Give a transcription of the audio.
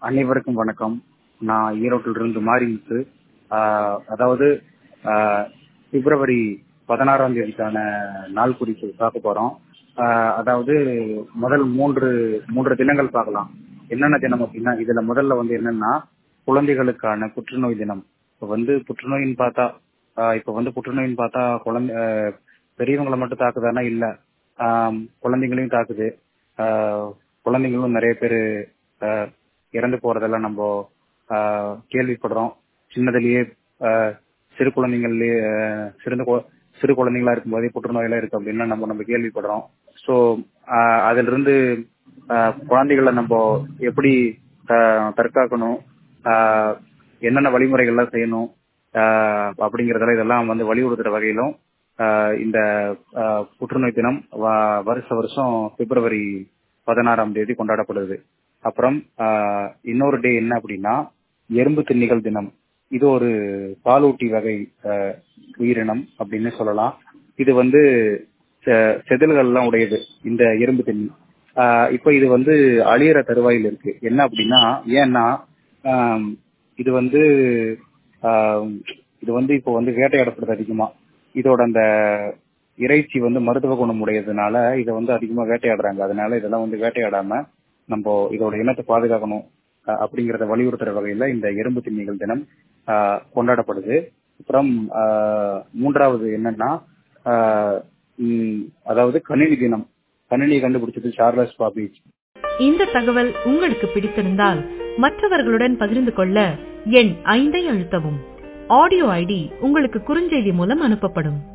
அனைவருக்கும் வணக்கம் நான் ஈரோட்டில் இருந்து மாரிமுத்து ஆஹ் அதாவது ஆஹ் பிப்ரவரி பதினாறாம் தேதிக்கான நாள் குறிப்பு பார்க்க போறோம் ஆஹ் அதாவது முதல் மூன்று மூன்று தினங்கள் பார்க்கலாம் என்னென்ன தினம் அப்படின்னா இதுல முதல்ல வந்து என்னன்னா குழந்தைகளுக்கான புற்றுநோய் தினம் இப்ப வந்து புற்றுநோயின்னு பார்த்தா ஆஹ் இப்ப வந்து புற்றுநோயின்னு பார்த்தா குழந்தை ஆஹ் பெரியவங்களை மட்டும் தாக்குதானா இல்ல ஆஹ் குழந்தைங்களையும் தாக்குது ஆஹ் குழந்தைங்களும் நிறைய பேர் இறந்து போறதெல்லாம் நம்ம ஆஹ் கேள்விப்படுறோம் சின்னதுலயே ஆஹ் சிறு குழந்தைங்கள்லயே ஆஹ் சிறந்த கு- சிறு குழந்தைங்களா இருக்கும்போதே புற்றுநோயெல்லாம் இருக்கு அப்படின்னா நம்ம நம்ம கேள்விப்படுறோம் ஸோ அதுல இருந்து ஆஹ் குழந்தைகளை நம்ம எப்படி ஆஹ் தற்காக்கணும் ஆஹ் என்னென்ன வழிமுறைகள்லாம் செய்யணும் ஆஹ் அப்படிங்கறதெல்லாம் இதெல்லாம் வந்து வலியுறுத்துற வகையிலும் ஆஹ் இந்த ஆஹ் புற்றுநோய் தினம் வ- வருஷ வருஷம் பிப்ரவரி பதினாறாம் தேதி கொண்டாடப்படுது அப்புறம் ஆஹ் இன்னொரு டே என்ன அப்படின்னா எறும்பு திண்ணிகள் தினம் இது ஒரு பாலூட்டி வகை ஆஹ் உயிரினம் அப்படின்னு சொல்லலாம் இது வந்து செ- செதில்கள்லாம் உடையது இந்த எறும்பு திண்ணி ஆஹ் இப்போ இது வந்து அழியிற தருவாயில் இருக்கு என்ன அப்படின்னா ஏன்னா ஆம், இது வந்து ஆம், இது வந்து இப்போ வந்து வேட்டையாடப்படுது அதிகமா இதோட அந்த இறைச்சி வந்து மருத்துவ குணம் உடையதுனால இதை வந்து அதிகமா வேட்டையாடுறாங்க அதனால இதெல்லாம் வந்து வேட்டையாடாம நம்ம இதோட இனத்தை பாதுகாக்கணும் அஹ் அப்படிங்கறத வலியுறுத்துற வகையில இந்த எறும்பு திண்ணிகள் தினம் ஆஹ் கொண்டாடப்படுது அப்புறம் ஆஹ் மூன்றாவது என்னன்னா ஆஹ் உம் அதாவது கணினி தினம் கணினி கண்டுபிடிச்சது சார்லஸ் பாபிஜ் இந்த தகவல் உங்களுக்கு பிடித்திருந்தால் மற்றவர்களுடன் பகிர்ந்து கொள்ள எண் ஐந்தை அழுத்தவும் ஆடியோ ஐடி உங்களுக்கு குறுஞ்செய்தி மூலம் அனுப்பப்படும்